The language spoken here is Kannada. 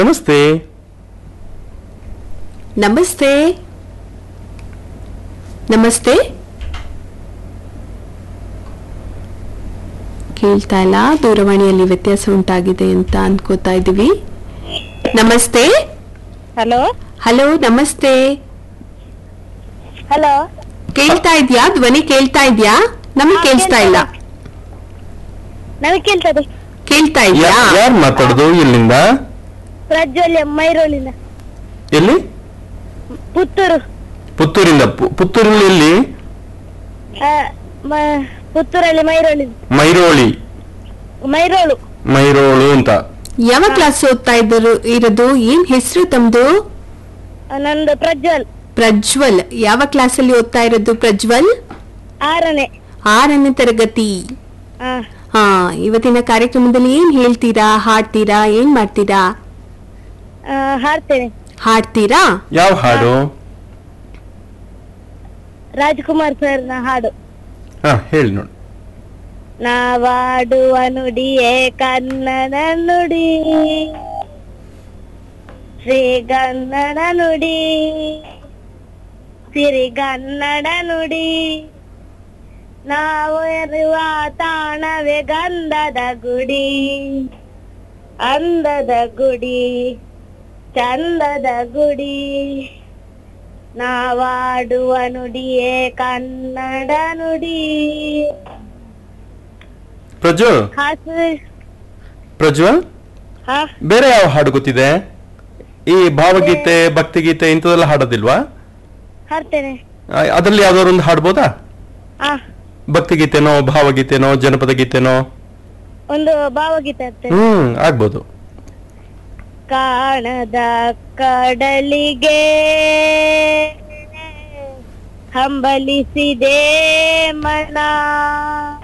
ನಮಸ್ತೆ ನಮಸ್ತೆ ನಮಸ್ತೆ ಕೇಳ್ತಾ ಇಲ್ಲ ದೂರವಾಣಿಯಲ್ಲಿ ವ್ಯತ್ಯಾಸ ಉಂಟಾಗಿದೆ ಅಂತ ಅನ್ಕೋತಾ ಇದೀವಿ ನಮಸ್ತೆ ಹಲೋ ಹಲೋ ನಮಸ್ತೆ ಹಲೋ ಕೇಳ್ತಾ ಇದ್ಯಾ ಧ್ವನಿ ಕೇಳ್ತಾ ಇದ್ಯಾ ನಮಗೆ ಹಾ, ಕೇಳಿಸ್ತಾ ಇಲ್ಲ ನಮಗೆ ಕೇಳ್ತದೆ ಕೇಳ್ತಾ ಇದ್ಯಾ ಯಾರು ಮಾತಾಡೋದು ಎಲ್ಲಿಂದ ಪ್ರಜ್ವಲ್ಯ ಮೈರೋಳಿಂದ ಎಲ್ಲಿ ಪುತ್ತೂರು ಪುತ್ತೂರಿಂದ ಪು- ಪುತ್ತೂರಲ್ಲಿ ಎಲ್ಲಿ ಆ, ಮ- ಪುತ್ತೂರಲ್ಲಿ ಮೈರೋಳಿ ಮೈರೋಳಿ ಮೈರೋಳು ಮೈರೋಳು ಅಂತ ಯಾವ ಕ್ಲಾಸ್ ಓದ್ತಾ ಇದ್ದರು ಇರೋದು ಏನ್ ಹೆಸರು ತಮ್ದು ಆ, ನಂದು ಪ್ರಜ್ವಲ್ ಪ್ರಜ್ವಲ್ ಯಾವ ಕ್ಲಾಸಲ್ಲಿ ಓದ್ತಾ ಇರೋದು ಪ್ರಜ್ವಲ್ ಆರನೇ ಆರನೇ ತರಗತಿ ಆ, ಹಾ ಇವತ್ತಿನ ಕಾರ್ಯಕ್ರಮದಲ್ಲಿ ಏನ್ ಹೇಳ್ತೀರಾ ಹಾಡ್ತೀರಾ ಏನ್ ಮಾಡ್ತೀರಾ ಆ, ಹಾಡ್ತೇನೆ ಹಾಡ್ತೀರಾ ಯಾವ ಹಾಡು ರಾಜ್ಕುಮಾರ್ ಸರ್ನ ಹಾಡು ಹಾ ಹೇಳಿ ನೋಡಿ ನಾವಾಡುವ ನುಡಿಯೇ ಕನ್ನಡ ನುಡಿ ಶ್ರೀಗನ್ನಡ ನುಡಿ ಸಿರಿಗನ್ನಡ ನುಡಿ ನಾವು ಇರುವ ತಾಣವೇ ಗಂಧದ ಗುಡಿ ಅಂದದ ಗುಡಿ ಚಂದದ ಗುಡಿ ನಾವಾಡುವ ನುಡಿಯೇ ಕನ್ನಡ ನುಡಿ ಪ್ರಜ್ವಲ್ ಹಾಸು ಪ್ರಜ್ವಲ್ ಹಾ ಬೇರೆ ಯಾವ ಹಾಡು ಗೊತ್ತಿದೆ ಈ ಭಾವಗೀತೆ ಭಕ್ತಿಗೀತೆ ಇಂಥದೆಲ್ಲ ಹಾಡೋದಿಲ್ವಾ ಹಾಡ್ತೇನೆ ಆ, ಅದ್ರಲ್ಲಿ ಯಾವ್ದಾದ್ರು ಒಂದು ಹಾಡ್ಬೋದಾ ಆ ಭಕ್ತಿಗೀತೆನೋ ಭಾವಗೀತೆನೋ ಜನಪದ ಗೀತೆನೋ ಒಂದು ಭಾವಗೀತೆ ಹಾಡ್ತೇನೆ ಹ್ಮ್ ಆಗ್ಬೋದು ಕಾಣದ ಕಡಲಿಗೆ ಹಂಬಲಿಸಿದೆ ಮನ